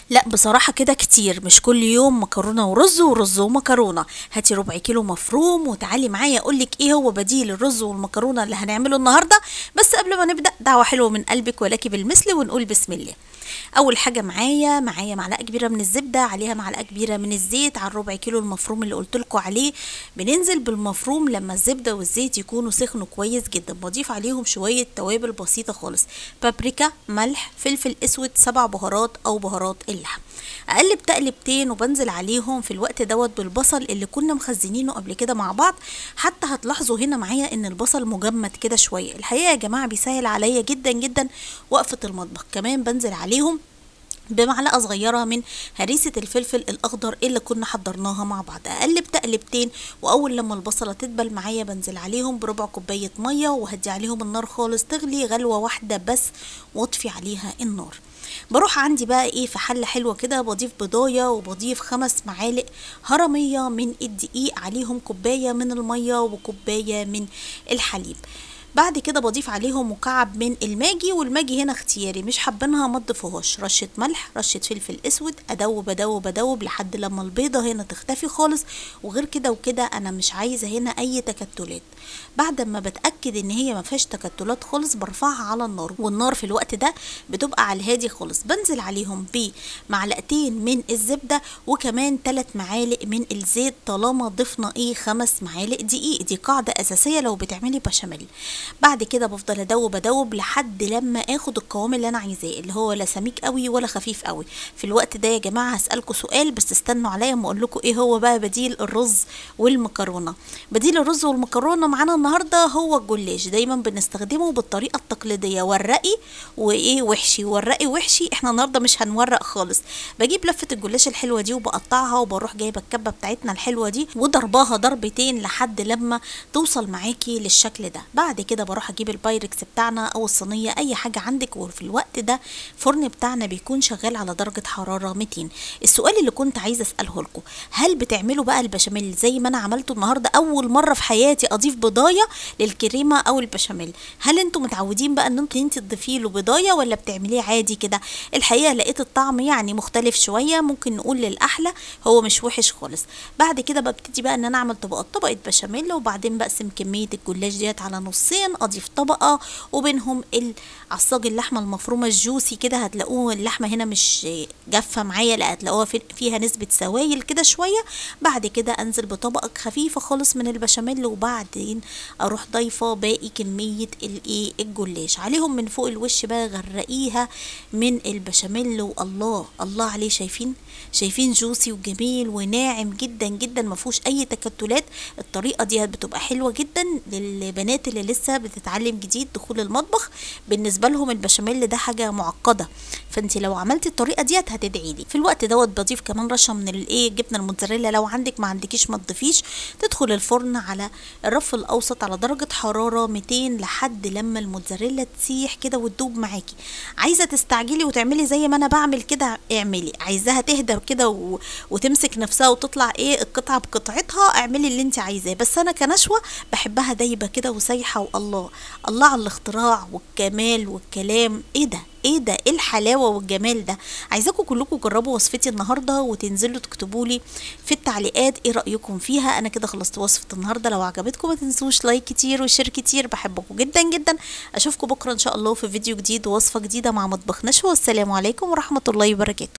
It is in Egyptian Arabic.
لا بصراحة كده كتير مش كل يوم مكرونة ورز ورز ومكرونة هاتي ربع كيلو مفروم وتعالي معايا اقولك ايه هو بديل الرز والمكرونة اللي هنعمله النهاردة بس قبل ما نبدأ دعوة حلوة من قلبك ولك بالمثل ونقول بسم الله اول حاجه معايا معايا معلقه كبيره من الزبده عليها معلقه كبيره من الزيت على الربع كيلو المفروم اللي قلت لكم عليه بننزل بالمفروم لما الزبده والزيت يكونوا سخنوا كويس جدا بضيف عليهم شويه توابل بسيطه خالص بابريكا ملح فلفل اسود سبع بهارات او بهارات اللحم اقلب تقلبتين وبنزل عليهم في الوقت دوت بالبصل اللي كنا مخزنينه قبل كده مع بعض حتى هتلاحظوا هنا معايا ان البصل مجمد كده شويه الحقيقه يا جماعه بيسهل عليا جدا جدا وقفه المطبخ كمان بنزل عليهم بمعلقه صغيره من هريسه الفلفل الاخضر اللي كنا حضرناها مع بعض اقلب تقلبتين واول لما البصله تدبل معايا بنزل عليهم بربع كوبايه ميه وهدي عليهم النار خالص تغلي غلوه واحده بس واطفي عليها النار بروح عندي بقى ايه في حله حلوه كده بضيف بضايه وبضيف خمس معالق هرميه من الدقيق عليهم كوبايه من الميه وكوبايه من الحليب بعد كده بضيف عليهم مكعب من الماجي والماجي هنا اختياري مش حابينها ما تضيفوهاش رشه ملح رشه فلفل اسود ادوب ادوب ادوب لحد لما البيضه هنا تختفي خالص وغير كده وكده انا مش عايزه هنا اي تكتلات بعد ما بتاكد ان هي ما فيهاش تكتلات خالص برفعها على النار والنار في الوقت ده بتبقى على الهادي خالص بنزل عليهم بمعلقتين من الزبده وكمان 3 معالق من الزيت طالما ضفنا ايه خمس معالق دقيق دي قاعده اساسيه لو بتعملي بشاميل بعد كده بفضل ادوب ادوب لحد لما اخد القوام اللي انا عايزاه اللي هو لا سميك قوي ولا خفيف قوي في الوقت ده يا جماعه هسالكم سؤال بس استنوا عليا اما اقول لكم ايه هو بقى بديل الرز والمكرونه بديل الرز والمكرونه معانا النهارده هو الجلاش دايما بنستخدمه بالطريقه التقليديه ورقي وايه وحشي ورقي وحشي احنا النهارده مش هنورق خالص بجيب لفه الجلاش الحلوه دي وبقطعها وبروح جايبه الكبه بتاعتنا الحلوه دي وضرباها ضربتين لحد لما توصل معاكي للشكل ده بعد كده بروح اجيب البايركس بتاعنا او الصينيه اي حاجه عندك وفي الوقت ده الفرن بتاعنا بيكون شغال على درجه حراره 200 السؤال اللي كنت عايزه اساله لكم هل بتعملوا بقى البشاميل زي ما انا عملته النهارده اول مره في حياتي اضيف بضايه للكريمه او البشاميل هل انتم متعودين بقى ان انتوا انت تضيفي له بضايه ولا بتعمليه عادي كده الحقيقه لقيت الطعم يعني مختلف شويه ممكن نقول للاحلى هو مش وحش خالص بعد كده ببتدي بقى ان انا اعمل طبقات طبقه بشاميل وبعدين بقسم كميه الجلاش ديت على نصين اضيف طبقه وبينهم عصاج اللحمه المفرومه الجوسي كده هتلاقوه اللحمه هنا مش جافه معايا لا هتلاقوها فيها نسبه سوائل كده شويه بعد كده انزل بطبقه خفيفه خالص من البشاميل وبعدين اروح ضايفه باقي كميه الايه الجلاش عليهم من فوق الوش بقى غرقيها من البشاميل والله الله عليه شايفين شايفين جوسي وجميل وناعم جدا جدا ما فيهوش اي تكتلات الطريقه دي بتبقى حلوه جدا للبنات اللي لسه بتتعلم جديد دخول المطبخ بالنسبه لهم البشاميل ده حاجه معقده فانت لو عملتي الطريقه ديت هتدعي لي في الوقت دوت بضيف كمان رشه من الايه جبنه الموتزاريلا لو عندك ما عندكيش ما تضيفيش تدخل الفرن على الرف الاوسط على درجه حراره 200 لحد لما الموتزاريلا تسيح كده وتدوب معاكي عايزه تستعجلي وتعملي زي ما انا بعمل كده اعملي عايزاها تهدى كده و... وتمسك نفسها وتطلع ايه القطعه بقطعتها اعملي اللي انت عايزاه بس انا كنشوه بحبها دايبه كده وسايحه والله الله على الاختراع والجمال والكلام ايه ده ايه ده ايه الحلاوه والجمال ده عايزاكم كلكم تجربوا وصفتي النهارده وتنزلوا تكتبوا لي في التعليقات ايه رايكم فيها انا كده خلصت وصفه النهارده لو عجبتكم ما تنسوش لايك كتير وشير كتير بحبكم جدا جدا اشوفكم بكره ان شاء الله في فيديو جديد ووصفه جديده مع مطبخ نشوى والسلام عليكم ورحمه الله وبركاته